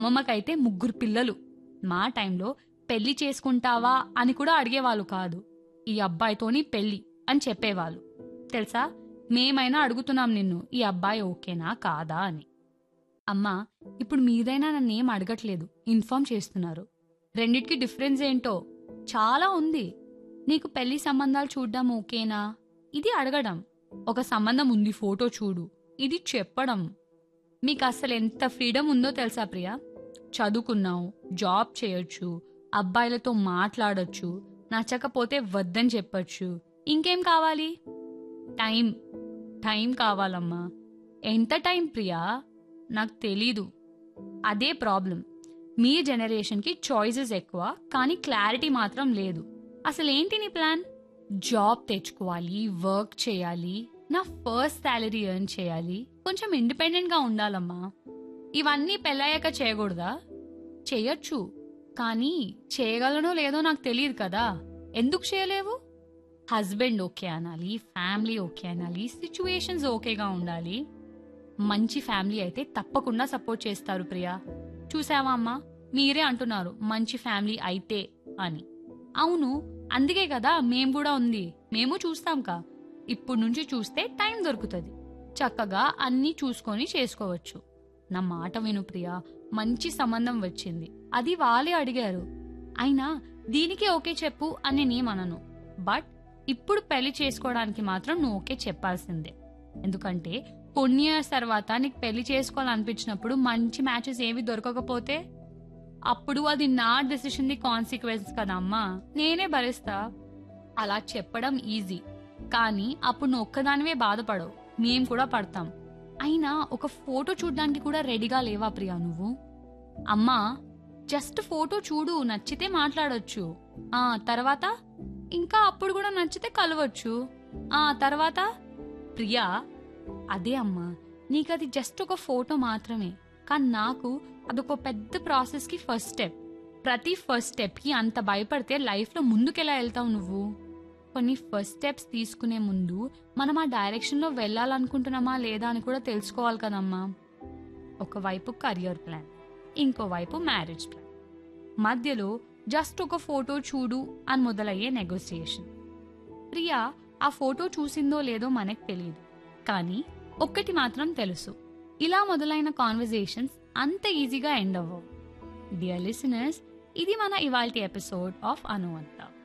అమ్మమ్మకైతే ముగ్గురు పిల్లలు మా టైంలో పెళ్లి చేసుకుంటావా అని కూడా అడిగేవాళ్ళు కాదు ఈ అబ్బాయితోని పెళ్లి అని చెప్పేవాళ్ళు తెలుసా మేమైనా అడుగుతున్నాం నిన్ను ఈ అబ్బాయి ఓకేనా కాదా అని అమ్మా ఇప్పుడు మీరైనా నన్ను ఏం అడగట్లేదు ఇన్ఫార్మ్ చేస్తున్నారు రెండిటికి డిఫరెన్స్ ఏంటో చాలా ఉంది నీకు పెళ్లి సంబంధాలు చూడడం ఓకేనా ఇది అడగడం ఒక సంబంధం ఉంది ఫోటో చూడు ఇది చెప్పడం మీకు అసలు ఎంత ఫ్రీడమ్ ఉందో తెలుసా ప్రియా చదువుకున్నావు జాబ్ చేయొచ్చు అబ్బాయిలతో మాట్లాడొచ్చు నచ్చకపోతే వద్దని చెప్పొచ్చు ఇంకేం కావాలి టైం టైం కావాలమ్మా ఎంత టైం ప్రియా నాకు తెలీదు అదే ప్రాబ్లం మీ జనరేషన్కి చాయిసెస్ ఎక్కువ కానీ క్లారిటీ మాత్రం లేదు అసలు ఏంటి నీ ప్లాన్ జాబ్ తెచ్చుకోవాలి వర్క్ చేయాలి నా ఫస్ట్ శాలరీ ఎర్న్ చేయాలి కొంచెం ఇండిపెండెంట్గా ఉండాలమ్మా ఇవన్నీ పెళ్ళయ్యాక చేయకూడదా చేయొచ్చు కానీ చేయగలనో లేదో నాకు తెలియదు కదా ఎందుకు చేయలేవు హస్బెండ్ ఓకే అనాలి ఫ్యామిలీ ఓకే అనాలి సిచ్యువేషన్స్ ఓకేగా ఉండాలి మంచి ఫ్యామిలీ అయితే తప్పకుండా సపోర్ట్ చేస్తారు ప్రియా చూసావా అమ్మా మీరే అంటున్నారు మంచి ఫ్యామిలీ అయితే అని అవును అందుకే కదా మేం కూడా ఉంది మేము చూస్తాం కా ఇప్పుడు నుంచి చూస్తే టైం దొరుకుతుంది చక్కగా అన్నీ చూసుకొని చేసుకోవచ్చు నా మాట విను ప్రియా మంచి సంబంధం వచ్చింది అది వాళ్ళే అడిగారు అయినా దీనికి ఓకే చెప్పు అని నేనేమనను బట్ ఇప్పుడు పెళ్లి చేసుకోవడానికి మాత్రం నువ్వు ఓకే చెప్పాల్సిందే ఎందుకంటే కొన్ని ఇయర్స్ తర్వాత నీకు పెళ్లి చేసుకోవాలనిపించినప్పుడు మంచి మ్యాచెస్ ఏవి దొరకకపోతే అప్పుడు అది నా డెసిషన్ ది కాన్సిక్వెన్స్ కదమ్మా నేనే భరిస్తా అలా చెప్పడం ఈజీ కానీ అప్పుడు నువ్వు ఒక్కదానివే బాధపడవు మేం కూడా పడతాం అయినా ఒక ఫోటో చూడడానికి కూడా రెడీగా లేవా ప్రియా నువ్వు అమ్మా జస్ట్ ఫోటో చూడు నచ్చితే మాట్లాడొచ్చు ఆ తర్వాత ఇంకా అప్పుడు కూడా నచ్చితే కలవచ్చు ఆ తర్వాత ప్రియా అదే అమ్మా నీకు అది జస్ట్ ఒక ఫోటో మాత్రమే కానీ నాకు అదొక పెద్ద ప్రాసెస్ కి ఫస్ట్ స్టెప్ ప్రతి ఫస్ట్ స్టెప్ కి అంత భయపడితే లైఫ్ లో ముందుకెలా వెళ్తావు నువ్వు కొన్ని ఫస్ట్ స్టెప్స్ తీసుకునే ముందు మనం ఆ డైరెక్షన్ లో వెళ్ళాలనుకుంటున్నామా లేదా అని కూడా తెలుసుకోవాలి కదమ్మా ఒకవైపు కెరియర్ ప్లాన్ ఇంకోవైపు మ్యారేజ్ ప్లాన్ మధ్యలో జస్ట్ ఒక ఫోటో చూడు అని మొదలయ్యే నెగోసియేషన్ ప్రియా ఆ ఫోటో చూసిందో లేదో మనకు తెలియదు కానీ ఒక్కటి మాత్రం తెలుసు ఇలా మొదలైన కాన్వర్జేషన్స్ అంత ఈజీగా ఎండ్ అవ్వవు డియర్ లిసనర్స్ ఇది మన ఇవాల్టి ఎపిసోడ్ ఆఫ్ అనువంత